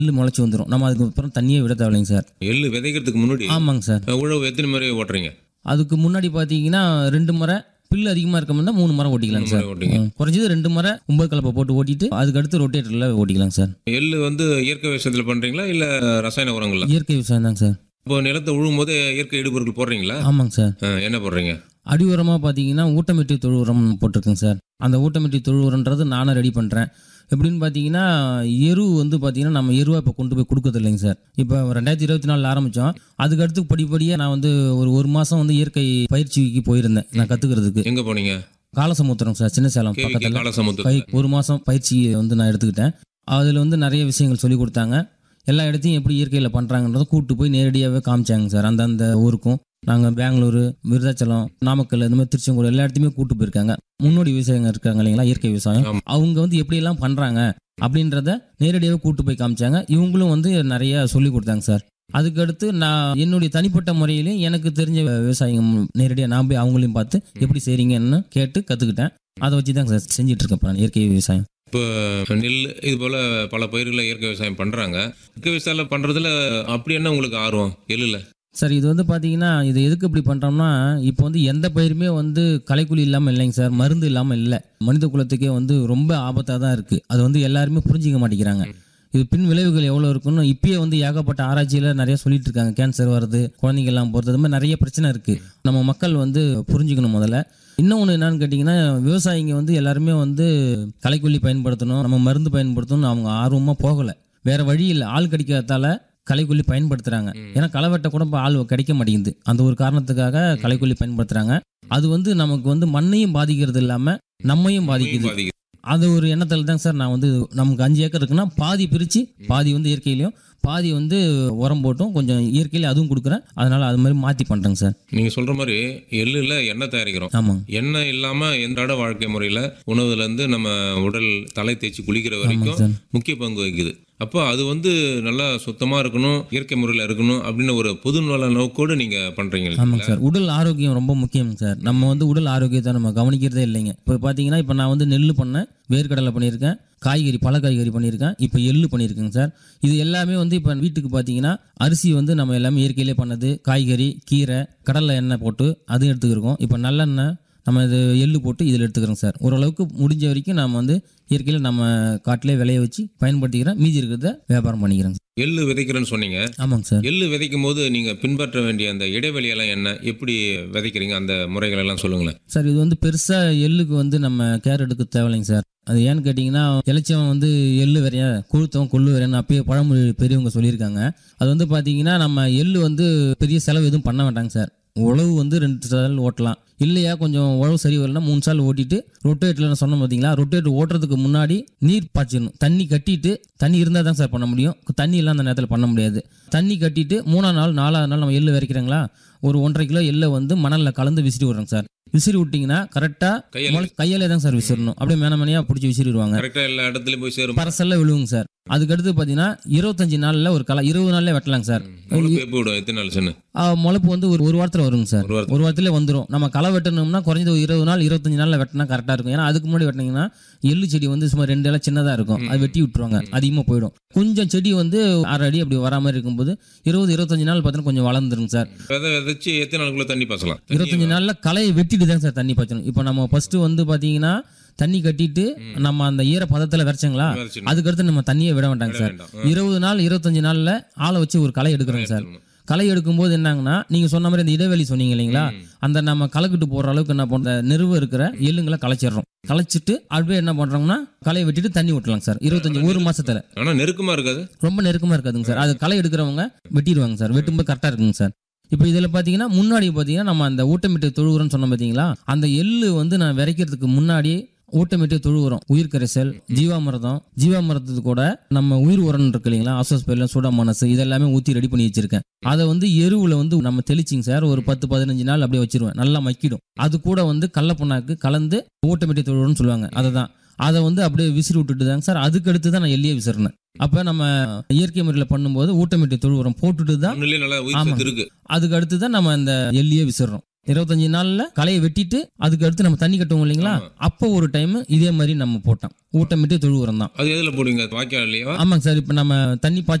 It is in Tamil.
எள்ளு முளைச்சி வந்துடும் நம்ம அதுக்கு அப்புறம் தண்ணியே விட தேவையில்லைங்க சார் எள்ளு விதைக்கிறதுக்கு முன்னாடி ஆமாங்க சார் அஹ், உழவு எத்தனை முறை ஓட்டுறீங்க அதுக்கு முன்னாடி பார்த்தீங்கன்னா ரெண்டு முறை பில்லு அதிகமாக இருக்க மாதிரி மூணு மரம் ஓட்டிக்கலாங்க சார் முறை ஓட்டுங்க ம், குறைஞ்சது ரெண்டு முறை ஒன்பது கலப்பை போட்டு ஓட்டிட்டு அதுக்கு அடுத்து ரொட்டேட்டரில் ஓட்டிக்கலாங்க சார் எள்ளு வந்து இயற்கை விவசாயத்தில் பண்றீங்களா இல்ல ரசாயன உரங்களா இயற்கை விவசாயம் தாங்க சார் இப்போ நிலத்தை உழுவும் போது இயற்கை இடுபொருட்கள் போடுறீங்களா ஆமாங்க சார் அஹ், என்ன போடுறீங்க அடி உரமாக பார்த்தீங்கன்னா ஊட்டமெட்டி தொழு உரம் போட்டிருக்கேங்க சார் அந்த ஊட்டமெட்டி தொழு உரம்ன்றது நானே ரெடி பண்ணுறேன் எப்படின்னு பார்த்தீங்கன்னா எரு வந்து பார்த்தீங்கன்னா நம்ம எருவா இப்போ கொண்டு போய் கொடுக்கறது இல்லைங்க சார் இப்போ ரெண்டாயிரத்தி இருபத்தி நாலில் ஆரம்பித்தோம் அதுக்கு அடுத்து படிப்படியாக நான் வந்து ஒரு ஒரு மாதம் வந்து இயற்கை பயிற்சிக்கு போயிருந்தேன் நான் கற்றுக்கிறதுக்கு எங்க போனீங்க காலசமுத்திரம் சார் சின்ன சேலம் கேவிகே பக்கத்தில் காலசமுத்து பை ஒரு மாதம் பயிற்சி வந்து நான் எடுத்துக்கிட்டேன் அதில் வந்து நிறைய விஷயங்கள் சொல்லி கொடுத்தாங்க எல்லா இடத்தையும் எப்படி இயற்கையில் பண்ணுறாங்கன்றதை கூப்பிட்டு போய் நேரடியாகவே காமிச்சாங்க சார் அந்தந்த ஊருக்கும் நாங்கள் பெங்களூரு விருதாச்சலம் நாமக்கல் இந்த மாதிரி திருச்செங்கோடு எல்லா இடத்தையுமே கூப்பிட்டு போயிருக்காங்க முன்னோடி விவசாயிங்க இருக்காங்க இல்லைங்களா இயற்கை விவசாயம் ஆமா. அவங்க வந்து எப்படியெல்லாம் பண்ணுறாங்க அப்படின்றத நேரடியாகவே கூப்பிட்டு போய் காமிச்சாங்க இவங்களும் வந்து நிறைய சொல்லி கொடுத்தாங்க சார் அதுக்கடுத்து நான் என்னுடைய தனிப்பட்ட முறையிலையும் எனக்கு தெரிஞ்ச விவசாயிங்க நேரடியாக நான் போய் அவங்களையும் பார்த்து எப்படி செய்றீங்கன்னு கேட்டு கற்றுக்கிட்டேன் அதை வச்சு தான் சார் செஞ்சுட்டு இருக்கேன் இப்ப நான் இயற்கை விவசாயம் இப்போ நெல் இது போல பல பயிர்களை இயற்கை விவசாயம் பண்றாங்க இயற்கை விவசாயம் பண்றதுல அப்படி என்ன உங்களுக்கு ஆர்வம் எள்ளுல சார் இது வந்து பார்த்தீங்கன்னா இது எதுக்கு இப்படி பண்ணுறோம்னா இப்போ வந்து எந்த பயிருமே வந்து களைக்குழி இல்லாமல் இல்லைங்க சார் மருந்து இல்லாமல் இல்லை மனித குலத்துக்கே வந்து ரொம்ப ஆபத்தாக தான் இருக்குது அது வந்து எல்லாருமே புரிஞ்சிக்க மாட்டேங்கிறாங்க இது பின் விளைவுகள் எவ்வளோ இருக்குன்னு இப்பயே வந்து ஏகப்பட்ட ஆராய்ச்சியில் நிறைய சொல்லிட்டு இருக்காங்க கேன்சர் வருது குழந்தைங்க எல்லாம் போகிறது இது மாதிரி நிறைய பிரச்சனை இருக்குது நம்ம மக்கள் வந்து புரிஞ்சுக்கணும் முதல்ல இன்னொன்று என்னன்னு கேட்டிங்கன்னா விவசாயிங்க வந்து எல்லாருமே வந்து களைக்கொல்லி பயன்படுத்தணும் நம்ம மருந்து பயன்படுத்தணும்னு அவங்க ஆர்வமாக போகலை வேற வழி இல்லை ஆள் கிடைக்காதால களைக்கொல்லி பயன்படுத்துறாங்க ஏன்னா களை வெட்ட கூட இப்போ ஆள் கிடைக்க மாட்டேங்குது அந்த ஒரு காரணத்துக்காக களைக்கொல்லி பயன்படுத்துறாங்க அது வந்து நமக்கு வந்து மண்ணையும் பாதிக்கிறது இல்லாம நம்மையும் பாதிக்குது பாதிக்குது. அது ஒரு எண்ணத்தில் தான் சார் நான் வந்து நமக்கு அஞ்சு ஏக்கர் இருக்குன்னா பாதி பிரித்து பாதி வந்து இயற்கையிலையும் பாதி வந்து உரம் போட்டும் கொஞ்சம் இயற்கையில அதுவும் கொடுக்குறேன் அதனால அது மாதிரி மாற்றி பண்ணுறேங்க சார் நீங்க சொல்ற மாதிரி எள்ளுல எண்ணெய் தயாரிக்கிறோம் ஆமாங்க எண்ணெய் இல்லாம எந்தாட வாழ்க்கை முறையில உணவுல இருந்து நம்ம உடல் தலை தேய்ச்சி குளிக்கிற வரைக்கும் சார். முக்கிய பங்கு வகிக்குது அப்போ அது வந்து நல்லா சுத்தமா இருக்கணும் இயற்கை முறையில் இருக்கணும் அப்படின்னு ஒரு பொது நல நோக்கோடு நீங்க பண்றீங்க ஆமாங்க இல்லைங்களா? சார் உடல் ஆரோக்கியம் ரொம்ப முக்கியம் சார் நம்ம வந்து உடல் ஆரோக்கியத்தை நம்ம கவனிக்கிறதே இல்லைங்க இப்போ பார்த்தீங்கன்னா இப்போ நான் வந்து நெல் பண்ணேன் வேர்க்கடலை பண்ணியிருக்கேன் காய்கறி பல காய்கறி பண்ணியிருக்கேன் இப்போ எள்ளு பண்ணியிருக்கேங்க சார் இது எல்லாமே வந்து இப்போ வீட்டுக்கு பார்த்தீங்கன்னா அரிசி வந்து நம்ம எல்லாமே இயற்கையிலே பண்ணது காய்கறி கீரை கடலை எண்ணெய் போட்டு அதுவும் எடுத்துக்கிறோம் இப்போ நல்லெண்ணெய் நம்ம இது எள்ளு போட்டு இதில் எடுத்துக்கிறோம் சார் ஓரளவுக்கு முடிஞ்ச வரைக்கும் நம்ம வந்து இயற்கையில் நம்ம காட்டிலே விளைய வச்சு பயன்படுத்திக்கிறேன் மீதி இருக்கிறத வியாபாரம் பண்ணிக்கிறேங்க எள்ளு விதைக்கிறேன்னு சொன்னீங்க ஆமாங்க சார் எள்ளு விதைக்கும் போது நீங்க பின்பற்ற வேண்டிய அந்த இடைவெளி எல்லாம் என்ன எப்படி விதைக்கிறீங்க அந்த முறைகள் எல்லாம் சொல்லுங்களேன் சார் இது வந்து பெருசாக எள்ளுக்கு வந்து நம்ம கேர் எடுக்க தேவையில்லைங்க சார் அது ஏன்னு கேட்டிங்கன்னா இலச்சியம் வந்து எள்ளு வரைய கொழுத்தம் கொள்ளு வரையன்னு அப்பயே பழமொழி பெரியவங்க சொல்லியிருக்காங்க அது வந்து பார்த்தீங்கன்னா நம்ம எள்ளு வந்து பெரிய செலவு எதுவும் பண்ண வேண்டாங்க சார் உழவு வந்து ரெண்டு சால் ஓட்டலாம் இல்லையா கொஞ்சம் உழவு சரி வரலன்னா மூணு சால் ஓட்டிட்டு ரொட்டேட்டில் நான் சொன்னேன் பார்த்தீங்களா ரொட்டேட் ஓட்டுறதுக்கு முன்னாடி நீர் பாய்ச்சிடணும் தண்ணி கட்டிட்டு தண்ணி இருந்தால் தான் சார் பண்ண முடியும் தண்ணி இல்லாத அந்த நேரத்தில் பண்ண முடியாது தண்ணி கட்டிட்டு மூணாவது நாள் நாலாவது நாள் நம்ம எள்ளு விதைக்கிறோங்களா ஒரு ஒன்றரை கிலோ எள்ளை வந்து மணலில் கலந்து விசிறி விடுறோங்க சார் விசிறி விட்டிங்கன்னா கரெக்டாக கையால கையாலே தான் சார் விசிறணும் அப்படியே மேனமனையாக பிடிச்சி விசிறிடுவாங்க கரெக்டா எல்லா இடத்துலயும் போய் சேரும் பரசல்ல விழுவுங்க சார் அதுக்கடுத்து பார்த்தீங்கன்னா இருபத்தஞ்சு நாளில் ஒரு களை இருபது நாள்ல வெட்டலாங்க சார் முழுப்பு எப்போ விடும் எத்தனை நாள் சொன்னு ஆ, முளைப்பு வந்து ஒரு ஒரு வாரத்தில் வருங்க சார் ஒரு வாரத்துல. ஒரு வாரத்திலே வந்துடும் நம்ம களை வெட்டணும்னா குறைஞ்சது ஒரு இருபது நாள் இருபத்தஞ்சு நாளில் வெட்டினா கரெக்டாக இருக்கும் ஏன்னா அதுக்கு முன்னாடி வெட்டினீங்கன்னா எள்ளு செடி வந்து சும்மா ரெண்டு இலை சின்னதாக இருக்கும் அது வெட்டி விட்டுருவாங்க அதிகமாக போயிடும் கொஞ்சம் செடி வந்து அரை அடி அப்படி வரா மாதிரி இருக்கும்போது இருபது இருபத்தஞ்சு நாள் பார்த்தீங்கன்னா கொஞ்சம் வளர்ந்துருங்க சார் விதை விதைச்சு எத்தனை நாளுக்குள்ள தண்ணி பாசலாம் இருபத்தஞ்சு நாள்ல களையை வெட்டிட்டு தான் சார் தண்ணி பாய்ச்சணும் இப்போ நம்ம ஃபர்ஸ்ட் வந்து பாத்தீங்கன்னா தண்ணி கட்டிட்டு நம்ம அந்த ஈர பதத்துல விரைச்சங்களா விதைச்சிடணும். அதுக்கடுத்து நம்ம தண்ணியை விட வேண்டாங்க சார் வேண்டாம் இருபது நாள் இருபத்தஞ்சு நாள்ல ஆளை வச்சு ஒரு களை எடுக்கிறோங்க சார் களை எடுக்கும்போது என்னங்கன்னா நீங்க சொன்ன மாதிரி இந்த இடைவெளி சொன்னீங்க இல்லைங்களா அந்த நம்ம களைக்கிட்டு போற அளவுக்கு என்ன பண்ற நெருவு இருக்கிற எள்ளுங்களை களைச்சிடுறோம் களைச்சிட்டு அப்படியே என்ன பண்றோம்னா களையை வெட்டிட்டு தண்ணி விட்டுலாம் சார் இருபத்தஞ்சு ஒரு மாசத்துல ஆனா நெருக்கமா இருக்காது ரொம்ப நெருக்கமாக இருக்காதுங்க சார் அது களை எடுக்கிறவங்க வெட்டிடுவாங்க சார் வெட்டும்போது கரெக்டாக இருக்குங்க சார் இப்போ இதில் பார்த்தீங்கன்னா முன்னாடி பார்த்தீங்கன்னா நம்ம அந்த ஊட்டமிட்டு தொழு உரம்னு சொன்னோம் பார்த்தீங்களா அந்த எள்ளு வந்து நான் விதைக்கிறதுக்கு முன்னாடி ஊட்டமிட்டு தொழு உரம் உயிர் கரைசல் ஜீவாமிர்தம் ஜீவாமிர்தத்து கூட நம்ம உயிர் உரம் இருக்கு இல்லைங்களா அசோஸ்பெல்லாம் சூடாமோனஸ் இதெல்லாமே ஊற்றி ரெடி பண்ணி வச்சிருக்கேன் அதை வந்து எருவில் வந்து நம்ம தெளிச்சிங்க சார் ஒரு பத்து பதினஞ்சு நாள் அப்படியே வச்சிருவேன் நல்லா மக்கிடும் அது கூட வந்து கடல புண்ணாக்கு கலந்து ஊட்டமிட்டு தொழு உரம்னு சொல்லுவாங்க அதை தான் அதை வந்து அப்படியே விசிறி விட்டுட்டு தாங்க சார் அதுக்கு அடுத்து தான் நான் எள்ளியே விசிறினேன் அப்போ நம்ம இயற்கை முறையில் பண்ணும்போது ஊட்டமிட்டு தொழு உரம் போட்டுட்டு தான் மண்ணுலயே நல்லா உயிர் ஆமாங்க. சத்து இருக்கு அதுக்கு அடுத்து தான் நம்ம இந்த எள்ளியே விசிறோம் இருபத்தஞ்சு நாள்ல களையை வெட்டிட்டு அதுக்கு அடுத்து நம்ம தண்ணி கட்டுவோம் இல்லைங்களா அப்போ ஒரு டைம் இதே மாதிரி நம்ம போட்டோம் ஊட்டமிட்டு தொழு உரம் தான் அது எதில் போடுவீங்க வாய்க்கால் இல்லையா ஆமாங்க சார் இப்போ நம்ம தண்ணி பாய்ச்சி